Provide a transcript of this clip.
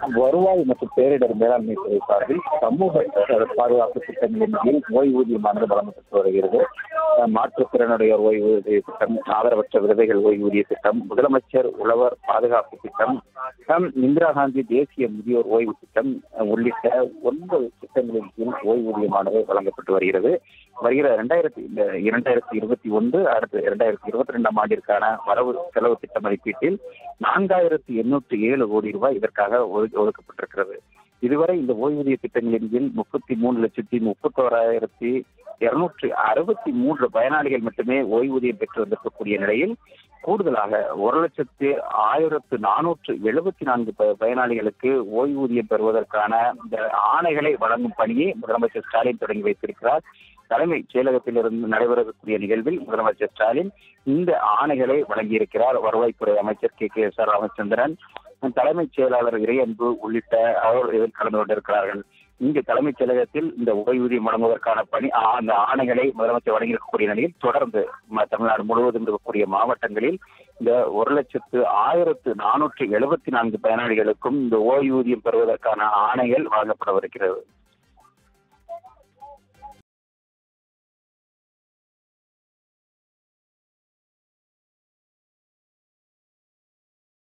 வருவாய் மற்றும் பேரிடர் மேலாண்மை துறை சார்பில் சமூக பாதுகாப்பு திட்டங்களின் கீழ் ஓய்வூதியமானது வழங்கப்பட்டு வருகிறது அஹ் மாற்றுத்திறனுடைய ஓய்வூதிய திட்டம் ஆதரவற்ற விதவைகள் ஓய்வூதிய திட்டம் முதலமைச்சர் உழவர் பாதுகாப்பு திட்டம் ஹம், இந்திரா காந்தி தேசிய முதியோர் ஓய்வு திட்டம் அஹ், உள்ளிட்ட ஒன்பது திட்டங்களின் கீழ் ஓய்வூதியமானது வழங்கப்பட்டு வருகிறது வருகிற இரண்டாயிரத்தி இந்த இரண்டாயிரத்தி இருபத்தி ஒன்று அடுத்து இரண்டாயிரத்தி இருபத்தி ரெண்டாம் ஆண்டிற்கான வரவு செலவு திட்ட மதிப்பீட்டில் நான்காயிரத்தி எண்ணூற்றி ஏழு கோடி ரூபாய் இதற்காக ஒதுக்க- ஒதுக்கப்பட்டிருக்கிறது இதுவரை இந்த ஓய்வூதிய திட்டங்களின் கீழ் முப்பத்தி மூணு லட்சத்தி முப்பத்தோராயிரத்தி இருநூற்றி அறுபத்தி மூன்று பயனாளிகள் மட்டுமே ஓய்வூதியம் பெற்று வந்திருக்கக்கூடிய நிலையில் கூடுதலாக ஒரு லட்சத்து ஆயிரத்து நானூற்று எழுபத்தி நான்கு ப- பயனாளிகளுக்கு ஓய்வூதியம் பெறுவதற்கான இந்த ஆணைகளை வழங்கும் பணியை முதலமைச்சர் ஸ்டாலின் தொடங்கி வைத்திருக்கிறார் தலைமைச் செயலகத்திலிருந்து நடைபெறக்கூடிய நிகழ்வில் முதலமைச்சர் ஸ்டாலின் இந்த ஆணைகளை வழங்கியிருக்கிறார் வருவாய்த்துறை அமைச்சர் K K S R Ramachandran தலைமைச் செயலாளர் இறையன்பு உள்ளிட்ட அவர் இதில் கலந்து கொண்டிருக்கிறார்கள் இங்கு தலைமைச் செயலகத்தில் இந்த ஓய்வூதியம் வழங்குவதற்கான பணி ஆ- அந்த ஆணைகளை முதலமைச்சர் வழங்கியிருக்கக்கூடிய நிலையில் தொடர்ந்து ம- தமிழ்நாடு முழுவதும் இருக்கக்கூடிய மாவட்டங்களில் இந்த ஒரு லட்சத்து ஆயிரத்து நானூற்று எழுபத்தி நான்கு பயனாளிகளுக்கும் இந்த ஓய்வூதியம் பெறுவதற்கான ஆணைகள் வழங்கப்படவிருக்கிறது